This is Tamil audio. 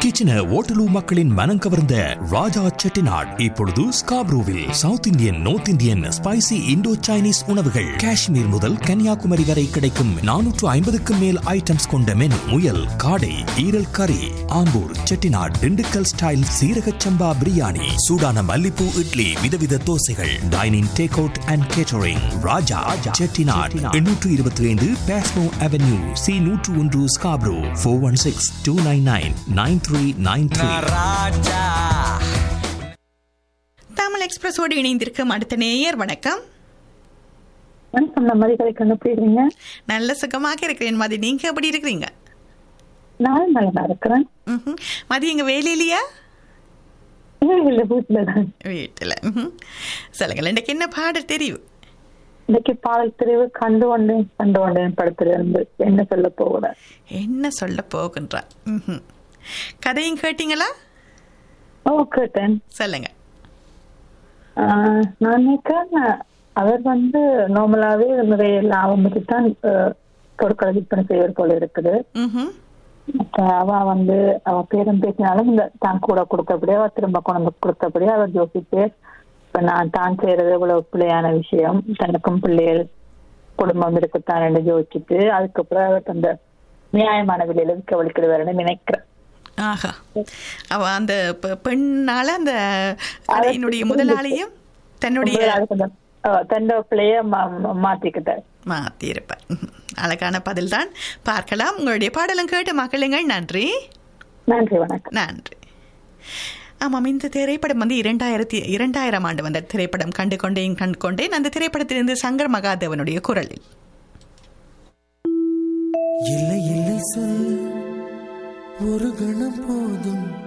கிச்சன ஓட்டலூ மக்களின் மனம் கவர்ந்த ராஜா செட்டிநாட் இப்பொழுது ஸ்காப்ரூவில் south Indian north Indian spicy Indo Chinese உணவுகள் காஷ்மீர் முதல் கன்னியாகுமரி வரை கிடைக்கும் நானூற்று ஐம்பதுக்கும் மேல் ஐட்டம்ஸ் கொண்ட மெனு முயல் காடை ஈரல் கறி ஆம்பூர் செட்டிநாட் திண்டுக்கல் ஸ்டைல் சீரக சம்பா பிரியாணி சூடான மல்லிப்பூ இட்லி விதவித தோசைகள் dining take out and catering Raja Chettinad எண்ணூற்று இருபத்தி ஐந்து பேஸ்மோ அவென்யூ சி நூற்று ஒன்று Scarborough four one six two nine nine nine three nine three Tamil எக்ஸ்பிரஸோடு இணைந்திருக்கும் அடுத்த நேயர் வணக்கம் சொன்ன மாதிரி கதைக்கு எப்படி இருக்கீங்க நல்ல சுகமாக இருக்கிறேன் மதி நீங்க எப்படி இருக்கிறீங்க நானும் நல்லா இருக்கிறேன் ம்ஹும். மதி எங்க வேலையிலையா இல்லை இல்லை வீட்டுல தான் வீட்டுல ம்ஹும். சொல்லுங்கள் எனக்கு என்ன பாடல் தெரியும் இன்னைக்கு பாடல் தெரிவு கண்டு கொண்டேன் கண்டு கொண்டேன் படத்துல இருந்து என்ன சொல்ல போகிற என்ன சொல்ல போகின்றா ம்ஹும். கதையும் கேட்டீங்களா ஓ கேட்டேன் சொல்லுங்க ஆஹ், நான் நினைக்கிறேன் அவர் வந்து நார்மலாவே நிறைய லாபம் வச்சுதான் ஆஹ், பொருட்களை விற்பனை செய்வது போல இருக்குது ம்ஹும். அப்ப அவ வந்து அவ பேரும் பேசினாலும் இந்த தான் கூட கொடுத்தபடியே அவ திரும்ப கொண்டு கொடுத்தபடியே அவர் யோசித்து இப்ப நான் தான் செய்யறது இவ்வளவு பிள்ளையான விஷயம் தனக்கும் பிள்ளைகள் குடும்பம் இருக்குத்தான் என்று யோசிச்சுட்டு அதுக்கப்புறம் அவர் அந்த நியாயமான விலையில விற்க வலிக்கிடுவாருன்னு நினைக்கிறேன் ஆஹா அவ அந்த பெ- பெண்ணால அந்த கடையினுடைய முதலாளியும் தன்னுடைய அதுக்கு அந்த, அஹ், தன்னோட பிள்ளைய மா- மா- மாத்திக்கிட்டார் மாத்திருப்பார் ம்ஹும். அழகான பதில்தான் பார்க்கலாம் உங்களுடைய பாடலும் கேட்டு மகளுங்கள் நன்றி நன்றி வணக்கம் நன்றி ஆமாம் இந்த திரைப்படம் வந்து இரண்டாயிரத்தி இரண்டாயிரம் ஆண்டு வந்த திரைப்படம் கண்டு கொண்டேன் கண்டு கொண்டேன் அந்த திரைப்படத்திலிருந்து சங்கர் மகாதேவனுடைய குரலில் இல்லை இல்லை சொல் ஒரு கணம் போதும்